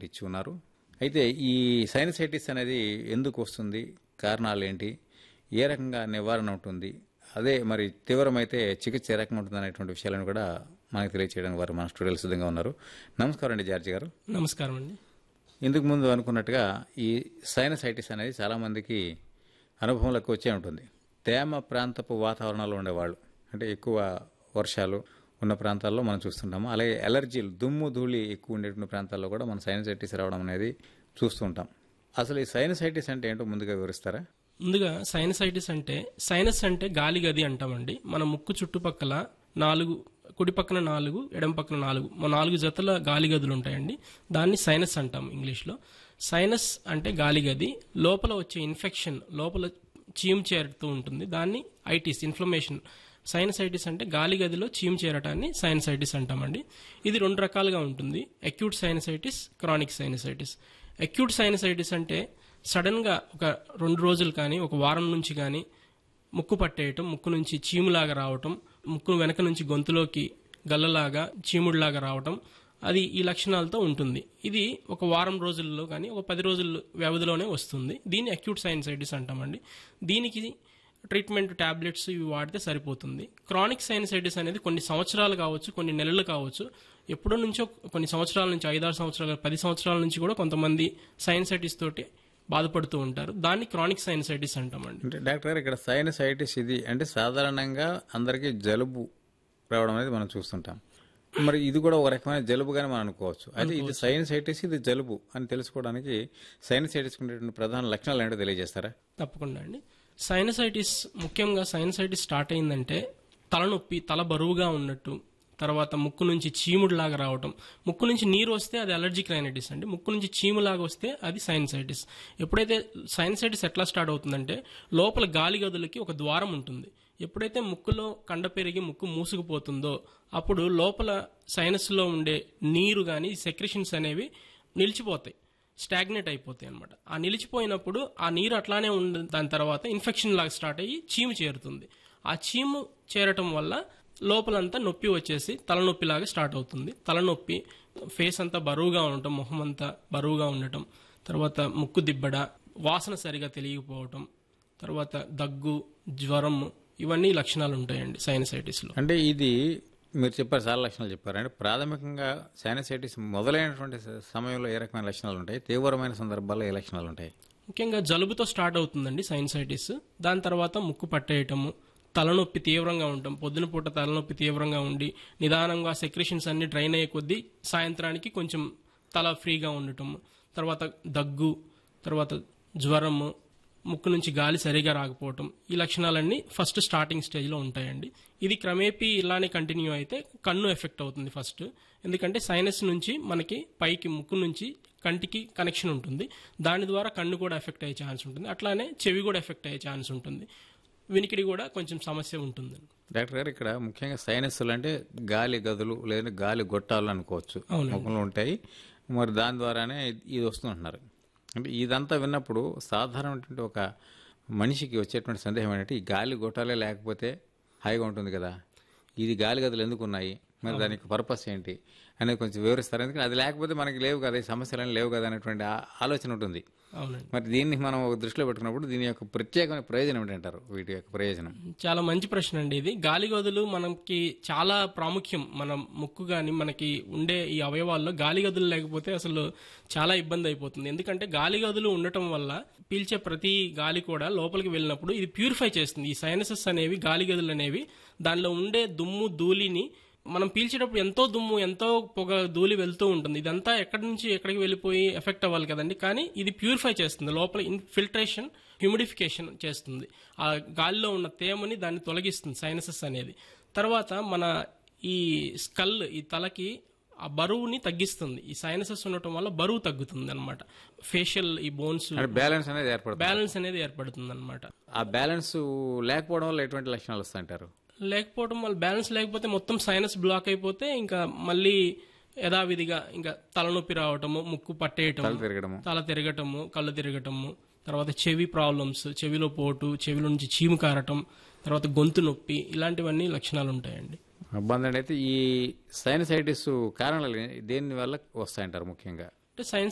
treatment ఇచ్చి ఉన్నారు అయితే ఈ సైనసైటిస్ అనేది ఎందుకు వస్తుంది కారణాలు ఏంటి ఏ రకంగా నివారణ ఉంటుంది అదే మరి తీవ్రమైతే చికిత్స ఏ రకంగా ఉంటుంది అనేటువంటి విషయాలను కూడా మనకు తెలియచేయడానికి వారు మన స్టూడియోలో సిద్ధంగా ఉన్నారు నమస్కారం అండి జార్జి గారు నమస్కారం అండి ఇందుకు ముందు అనుకున్నట్టుగా ఈ సైనసైటిస్ అనేది చాలామందికి అనుభవంలోకి వచ్చే ఉంటుంది తేమ ప్రాంతపు వాతావరణంలో ఉండేవాళ్ళు అంటే ఎక్కువ వర్షాలు ఉన్న ప్రాంతాల్లో మనం చూస్తుంటాము అలాగే ఎలర్జీలు దుమ్ము ధూళి ఎక్కువ ఉండేటువంటి ప్రాంతాల్లో కూడా మనం సైనసైటిస్ రావడం అనేది చూస్తుంటాం అసలు ఈ సైనసైటిస్ అంటే ఏంటో ముందుగా వివరిస్తారా ముందుగా సైనసైటిస్ అంటే సైనస్ అంటే గాలి గది అంటామండి మన ముక్కు చుట్టుపక్కల నాలుగు కుడి పక్కన నాలుగు ఎడం పక్కన నాలుగు మా నాలుగు జతల గాలి గదులు ఉంటాయండి దాన్ని సైనస్ అంటాం ఇంగ్లీష్లో సైనస్ అంటే గాలి గది లోపల వచ్చే ఇన్ఫెక్షన్ లోపల చీమ్ చేరుతూ ఉంటుంది దాన్ని ఐటిస్ ఇన్ఫ్లమేషన్ సైనసైటిస్ అంటే గాలి గదిలో చీమ్ చేరటాన్ని సైనసైటిస్ అంటామండి ఇది రెండు రకాలుగా ఉంటుంది acute sinusitis chronic sinusitis acute sinusitis అంటే సడన్ గా ఒక రెండు రోజులు కానీ ఒక వారం నుంచి కానీ ముక్కు పట్టేయటం ముక్కు నుంచి చీములాగా రావటం ముక్కు వెనక నుంచి గొంతులోకి గల్లలాగా చీముడులాగా రావటం అది ఈ లక్షణాలతో ఉంటుంది ఇది ఒక వారం రోజుల్లో కానీ ఒక పది రోజుల వ్యవధిలోనే వస్తుంది దీన్ని అక్యూట్ సైనసైటిస్ అంటామండి దీనికి ట్రీట్మెంట్ టాబ్లెట్స్ ఇవి వాడితే సరిపోతుంది క్రానిక్ సైనసైటిస్ అనేది కొన్ని సంవత్సరాలు కావచ్చు కొన్ని నెలలు కావచ్చు ఎప్పుడో నుంచో కొన్ని సంవత్సరాల నుంచి ఐదారు సంవత్సరాలు పది సంవత్సరాల నుంచి కూడా కొంతమంది సైనసైటిస్ తోటి బాధపడుతూ ఉంటారు దాన్ని క్రానిక్ సైనసైటిస్ అంటామండి అంటే డాక్టర్ గారు ఇక్కడ సైనసైటిస్ ఇది అంటే సాధారణంగా అందరికీ జలుబు రావడం అనేది మనం చూస్తుంటాం మరి ఇది కూడా ఒక రకమైన జలుబుగానే మనం అనుకోవచ్చు అయితే ఇది సైనసైటిస్ ఇది జలుబు అని తెలుసుకోవడానికి సైనసైటిస్ ఉండేటువంటి ప్రధాన లక్షణాలు ఏంటో తెలియజేస్తారా తప్పకుండా అండి సైనసైటిస్ ముఖ్యంగా సైనసైటిస్ స్టార్ట్ అయిందంటే తలనొప్పి తల బరువుగా ఉన్నట్టు తర్వాత ముక్కు నుంచి చీముడులాగా రావటం ముక్కు నుంచి నీరు వస్తే అది అలర్జిక్ రైనైటిస్ అండి ముక్కు నుంచి చీములాగా వస్తే అది సైనసైటిస్ ఎప్పుడైతే సైనసైటిస్ ఎట్లా స్టార్ట్ అవుతుందంటే లోపల గాలి గదులకి ఒక ద్వారం ఉంటుంది ఎప్పుడైతే ముక్కులో కండ పెరిగి ముక్కు మూసుకుపోతుందో అప్పుడు లోపల సైనస్లో ఉండే నీరు కానీ సెక్రెషన్స్ అనేవి నిలిచిపోతాయి స్టాగ్నేట్ అయిపోతాయి అనమాట ఆ నిలిచిపోయినప్పుడు ఆ నీరు అట్లానే ఉండ దాని తర్వాత ఇన్ఫెక్షన్ లాగా స్టార్ట్ అయ్యి చీము చేరుతుంది ఆ చీము చేరటం వల్ల లోపలంతా నొప్పి వచ్చేసి తలనొప్పిలాగా స్టార్ట్ అవుతుంది తలనొప్పి ఫేస్ అంతా బరువుగా ఉండటం మొహం అంతా బరువుగా ఉండటం తర్వాత ముక్కు దిబ్బడ వాసన సరిగా తెలియకపోవటం తర్వాత దగ్గు జ్వరం ఇవన్నీ లక్షణాలు ఉంటాయండి సైనసైటిస్లో అంటే ఇది మీరు చెప్పారు చాలా లక్షణాలు చెప్పారు అంటే ప్రాథమికంగా సైనసైటిస్ మొదలైనటువంటి స- సమయంలో ఏ రకమైన లక్షణాలు ఉంటాయి తీవ్రమైన సందర్భాల్లో ఏ లక్షణాలు ఉంటాయి ముఖ్యంగా జలుబుతో స్టార్ట్ అవుతుందండి సైనసైటిస్ దాని తర్వాత ముక్కు పట్టేయటము తలనొప్పి తీవ్రంగా ఉండటం పొద్దున పూట తలనొప్పి తీవ్రంగా ఉండి నిదానంగా సెక్రెషన్స్ అన్ని డ్రైన్ అయ్యే కొద్దీ సాయంత్రానికి కొంచెం తల ఫ్రీగా ఉండటం తర్వాత దగ్గు తర్వాత జ్వరము ముక్కు నుంచి గాలి సరిగా రాకపోవటం ఈ లక్షణాలన్నీ ఫస్ట్ స్టార్టింగ్ స్టేజ్లో ఉంటాయండి ఇది క్రమేపీ ఇలానే కంటిన్యూ అయితే కన్ను ఎఫెక్ట్ అవుతుంది ఫస్ట్ ఎందుకంటే సైనస్ నుంచి మనకి పైకి ముక్కు నుంచి కంటికి కనెక్షన్ ఉంటుంది దాని ద్వారా కన్ను కూడా ఎఫెక్ట్ అయ్యే ఛాన్స్ ఉంటుంది అట్లానే చెవి కూడా ఎఫెక్ట్ అయ్యే ఛాన్స్ ఉంటుంది వినికిడి కూడా కొంచెం సమస్య ఉంటుంది డాక్టర్ గారు ఇక్కడ ముఖ్యంగా సైనస్లు అంటే గాలి గదులు లేదంటే గాలి గొట్టాలు అనుకోవచ్చు ముఖంలో ఉంటాయి మరి దాని ద్వారానే ఇది వస్తుంటున్నారు అంటే ఇదంతా విన్నప్పుడు సాధారణమైనటువంటి ఒక మనిషికి వచ్చేటువంటి సందేహం ఏంటంటే ఈ గాలి గొట్టాలే లేకపోతే హాయిగా ఉంటుంది కదా ఇది గాలి గదులు ఎందుకు ఉన్నాయి మరి దానికి పర్పస్ ఏంటి అనేది కొంచెం వివరిస్తారు ఎందుకంటే అది లేకపోతే మనకి లేవు కదా ఈ సమస్యలు లేవు కదా అనేటువంటి ఆ- ఆలోచన ఉంటుంది అవునండి మరి దీన్ని మనం ఒక దృష్టిలో పెట్టుకున్నప్పుడు దీని యొక్క ప్రత్యేకమైన ప్రయోజనం ఏంటంటారు వీటి యొక్క ప్రయోజనం చాలా మంచి ప్రశ్న అండి ఇది గాలి గదులు మనకి చాలా ప్రాముఖ్యం మన ముక్కు గాని మనకి ఉండే ఈ అవయవాల్లో గాలి గదులు లేకపోతే అసలు చాలా ఇబ్బంది అయిపోతుంది ఎందుకంటే గాలి గదులు ఉండటం వల్ల పీల్చే ప్రతి గాలి కూడా లోపలికి వెళ్ళినప్పుడు ఇది ప్యూరిఫై చేస్తుంది ఈ సైనసెస్ అనేవి గాలి గదులు అనేవి దానిలో ఉండే దుమ్ము ధూళిని మనం పీల్చేటప్పుడు ఎంతో దుమ్ము ఎంతో పొగ ధూళి వెళ్తూ ఉంటుంది ఇదంతా ఎక్కడి నుంచి ఎక్కడికి వెళ్ళిపోయి ఎఫెక్ట్ అవ్వాలి కదండి కానీ ఇది ప్యూరిఫై చేస్తుంది లోపల ఇన్ఫిల్ట్రేషన్ హ్యూమిడిఫికేషన్ చేస్తుంది ఆ గాలిలో ఉన్న తేమని దాన్ని తొలగిస్తుంది సైనసెస్ అనేది తర్వాత మన ఈ స్కల్ ఈ తలకి ఆ బరువుని తగ్గిస్తుంది ఈ సైనసెస్ ఉండటం వల్ల బరువు తగ్గుతుంది అనమాట ఫేషియల్ ఈ బోన్స్ అంటే బ్యాలెన్స్ అనేది ఏర్పడుతుంది బ్యాలెన్స్ అనేది ఏర్పడుతుంది అనమాట ఆ బ్యాలెన్స్ లేకపోవడం వల్ల ఎటువంటి లక్షణాలు వస్తాయంటారు లేకపోవడం వల్ల బ్యాలెన్స్ లేకపోతే మొత్తం సైనస్ బ్లాక్ అయిపోతే ఇంకా మళ్ళీ యథావిధిగా ఇంకా తలనొప్పి రావటము ముక్కు పట్టేయటం తల తిరగడము తల తిరగటము కళ్ళు తిరగటము తర్వాత చెవి ప్రాబ్లమ్స్ చెవిలో పోటు చెవిలో నుంచి చీము కారటం తర్వాత గొంతు నొప్పి ఇలాంటివన్నీ లక్షణాలు ఉంటాయండి ఇబ్బంది అయితే ఈ సైనసైటిస్ కారణాలు దేని వల్ల వస్తాయంటారు ముఖ్యంగా అంటే సైన్స్